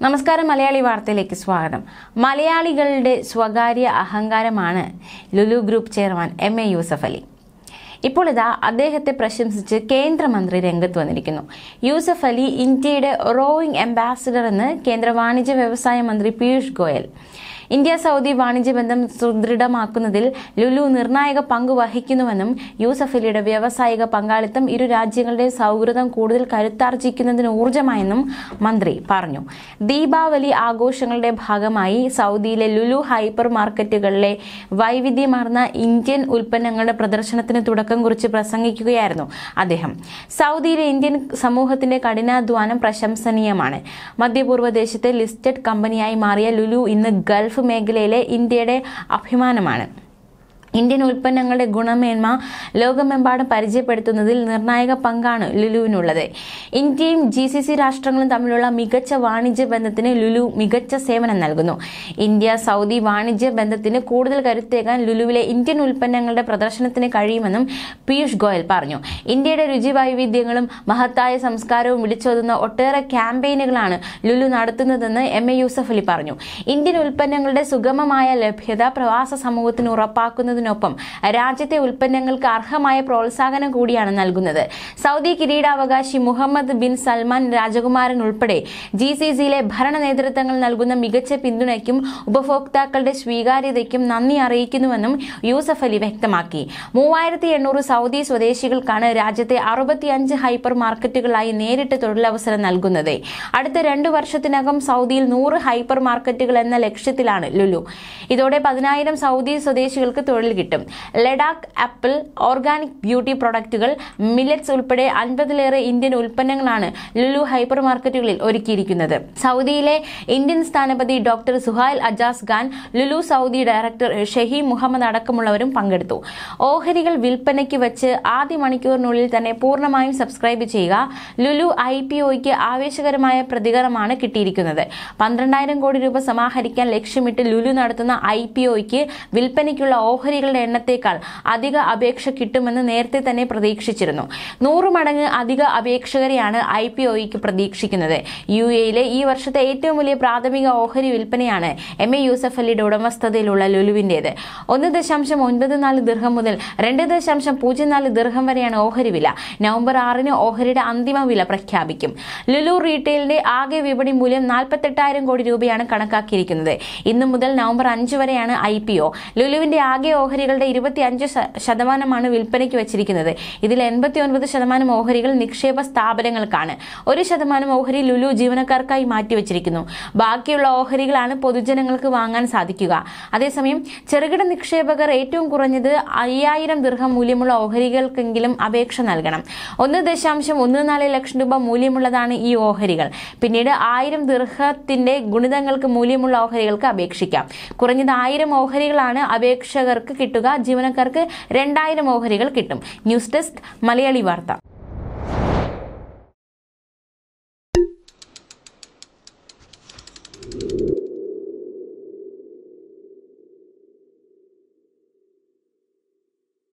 നമസ്കാരം മലയാളി വാർത്തയിലേക്ക് സ്വാഗതം മലയാളികളുടെ സ്വകാര്യ അഹങ്കാരമാണ് Lulu group chairman M A Yusuff Ali ഇപ്പോൾ ഇതാ അദ്ദേഹത്തെ പ്രശംസിച്ച് കേന്ദ്രമന്ത്രി രംഗത്ത് വന്നിരിക്കുന്നു യൂസഫ് അലി ഇന്ത്യയുടെ റോയിങ് അംബാസിഡർ എന്ന് കേന്ദ്ര വാണിജ്യ വ്യവസായ മന്ത്രി പീയൂഷ് ഗോയൽ ഇന്ത്യ സൗദി വാണിജ്യ ബന്ധം സുദൃഢമാക്കുന്നതിൽ ലുലു നിർണായക പങ്ക് വഹിക്കുന്നുവെന്നും യൂസഫ് അലിയുടെ വ്യാവസായിക പങ്കാളിത്തം ഇരു രാജ്യങ്ങളുടെ സൗഹൃദം കൂടുതൽ കരുത്താർജിക്കുന്നതിന് ഊർജ്ജമായെന്നും മന്ത്രി പറഞ്ഞു ദീപാവലി ആഘോഷങ്ങളുടെ ഭാഗമായി സൗദിയിലെ ലുലു ഹൈപ്പർ മാർക്കറ്റുകളിലെ വൈവിധ്യമാർന്ന ഇന്ത്യൻ ഉൽപ്പന്നങ്ങളുടെ പ്രദർശനത്തിന് തുടക്കം കുറിച്ച് പ്രസംഗിക്കുകയായിരുന്നു അദ്ദേഹം സൗദിയിലെ ഇന്ത്യൻ സമൂഹത്തിന്റെ കഠിനാധ്വാനം പ്രശംസനീയമാണ് മധ്യപൂർവ്വ ദേശത്തെ ലിസ്റ്റഡ് കമ്പനിയായി മാറിയ ലുലു ഇന്ന് ഗൾഫ് മേഖലയിലെ ഇന്ത്യയുടെ അഭിമാനമാണ് ഇന്ത്യൻ ഉൽപ്പന്നങ്ങളുടെ ഗുണമേന്മ ലോകമെമ്പാടും പരിചയപ്പെടുത്തുന്നതിൽ നിർണായക പങ്കാണ് ലുലുവിനുള്ളത് ഇന്ത്യയും ജി സി സി രാഷ്ട്രങ്ങളും തമ്മിലുള്ള മികച്ച വാണിജ്യ ബന്ധത്തിന് ലുലു മികച്ച സേവനം നൽകുന്നു ഇന്ത്യ സൗദി വാണിജ്യ ബന്ധത്തിന് കൂടുതൽ കരുത്തേകാൻ ലുലുവിലെ ഇന്ത്യൻ ഉൽപ്പന്നങ്ങളുടെ പ്രദർശനത്തിന് കഴിയുമെന്നും പീയൂഷ് ഗോയൽ പറഞ്ഞു ഇന്ത്യയുടെ രുചി വൈവിധ്യങ്ങളും മഹത്തായ സംസ്കാരവും വിളിച്ചോതുന്ന ഒട്ടേറെ ക്യാമ്പയിനുകളാണ് ലുലു നടത്തുന്നതെന്ന് എം എ യൂസഫ് അലി പറഞ്ഞു ഇന്ത്യൻ ഉൽപ്പന്നങ്ങളുടെ സുഗമമായ ലഭ്യത പ്രവാസ സമൂഹത്തിന് ഉറപ്പാക്കുന്നതിനൊപ്പം രാജ്യത്തെ ഉൽപ്പന്നങ്ങൾക്ക് അർഹമായ പ്രോത്സാഹനം കൂടിയാണ് നൽകുന്നത് സൗദി കിരീടാവകാശി മുഹമ്മദ് ബിൻ സൽമാൻ രാജകുമാരൻ ഉൾപ്പെടെ ജി സി സിയിലെ ഭരണ നേതൃത്വങ്ങൾ നൽകുന്ന മികച്ച പിന്തുണയ്ക്കും ഉപഭോക്താക്കളുടെ സ്വീകാര്യതയ്ക്കും നന്ദി അറിയിക്കുന്നുവെന്നും യൂസഫ് അലി വ്യക്തമാക്കി മൂവായിരത്തി എണ്ണൂറ് സൗദി സ്വദേശികൾക്കാണ് രാജ്യത്തെ അറുപത്തിയഞ്ച് ഹൈപ്പർ മാർക്കറ്റുകളായി നേരിട്ട് തൊഴിലവസരം നൽകുന്നത് അടുത്ത രണ്ടു വർഷത്തിനകം സൗദിയിൽ നൂറ് ഹൈപ്പർ മാർക്കറ്റുകൾ എന്ന ലക്ഷ്യത്തിലാണ് ലുലു ഇതോടെ പതിനായിരം സൗദി സ്വദേശികൾക്ക് തൊഴിൽ കിട്ടും ലഡാക്ക് ആപ്പിൾ ഓർഗാനിക് ബ്യൂട്ടി പ്രൊഡക്റ്റുകൾ മില്ലറ്റ്സ് ഉൾപ്പെടെ അൻപതിലേറെ ഇന്ത്യൻ ഉൽപ്പന്നങ്ങളാണ് ലുലു ഹൈപ്പർ മാർക്കറ്റുകളിൽ ഒരുക്കിയിരിക്കുന്നത് സൗദിയിലെ ഇന്ത്യൻ സ്ഥാനപതി doctor Suhail Ajaz Khan Lulu Saudi director Shahi Muhammad അടക്കമുള്ളവരും പങ്കെടുത്തു ഓഹരികൾ വിൽപ്പനയ്ക്ക് വെച്ച് ആദ്യ മണിക്കൂറിനുള്ളിൽ തന്നെ പൂർണ്ണമായും സബ്സ്ക്രൈബ് ചെയ്യുക ലുലു ഐ പി ഒയ്ക്ക് ആവേശകരമായ പ്രതികരണമാണ് കിട്ടിയിരിക്കുന്നത് പന്ത്രണ്ടായിരം കോടി രൂപ സമാഹരിക്കാൻ ലക്ഷ്യമിട്ട് ലുലു നടത്തുന്ന ഐ പി ഒയ്ക്ക് വിൽപ്പനയ്ക്കുള്ള ഓഹരികളുടെ എണ്ണത്തേക്കാൾ അധിക അപേക്ഷ കിട്ടുമെന്ന് നേരത്തെ തന്നെ പ്രതീക്ഷിച്ചിരുന്നു നൂറ് മടങ്ങ് അധിക അപേക്ഷകരെയാണ് ഐ പി ഒയ്ക്ക് പ്രതീക്ഷിക്കുന്നത് യു എയിലെ ഈ വർഷത്തെ ഏറ്റവും വലിയ പ്രാഥമിക ഓഹരി വിൽപ്പനയാണ് എം എ യൂസഫ് അലിയുടെ ഉടമസ്ഥതയിലുള്ള ലുലുവിന്റേത് ഒന്ന് ദശാംശം ഒൻപത് നാല് ദീർഘം മുതൽ രണ്ട് ദശാംശം പൂജ്യം നാല് ദീർഘം വരെയാണ് ഓഹരി വില നവംബർ ആറിന് ഓഹരിയുടെ അന്തിമ വില പ്രഖ്യാപിക്കും ലുലു റീറ്റെയിലിന്റെ ആകെ വിപണി മൂല്യം നാൽപ്പത്തെട്ടായിരം കോടി രൂപയാണ് കണക്കാക്കിയിരിക്കുന്നത് ഇന്നു മുതൽ നവംബർ അഞ്ച് വരെയാണ് ഐ പി ഒ ലുലുവിന്റെ ആകെ ഓഹരികളുടെ ഇരുപത്തിയഞ്ച് ശ- ശതമാനമാണ് വിൽപ്പനയ്ക്ക് വച്ചിരിക്കുന്നത് ഇതിൽ എൺപത്തി ഒൻപത് ശതമാനം ഓഹരികൾ നിക്ഷേപ സ്ഥാപനങ്ങൾക്കാണ് ഒരു ശതമാനം ഓഹരി ലുലു ജീവനക്കാർക്കായി മാറ്റിവെച്ചിരിക്കുന്നു ബാക്കിയുള്ള ഓഹരികളാണ് പൊതുജനങ്ങൾക്ക് വാങ്ങാൻ സാധിക്കുക അതേസമയം ചെറുകിട നിക്ഷേപകർ ഏറ്റവും കുറഞ്ഞത് അയ്യായിരം ദീർഘം മൂല്യമുള്ള ഓഹരികൾക്കെങ്കിലും അപേക്ഷ നൽകണം ഒന്ന് ദശാംശം ഒന്ന് നാല് ലക്ഷം രൂപ മൂല്യമുള്ളതാണ് ഈ ഓഹരികൾ പിന്നീട് ആയിരം ദീർഘത്തിന്റെ ഗുണിതങ്ങൾക്ക് മൂല്യമുള്ള ഓഹരികൾക്ക് അപേക്ഷിക്കാം കുറഞ്ഞത് ആയിരം ഓഹരികളാണ് അപേക്ഷകർക്ക് കിട്ടുക ജീവനക്കാർക്ക് രണ്ടായിരം ഓഹരികൾ കിട്ടും ന്യൂസ് ഡെസ്ക് മലയാളി വാർത്ത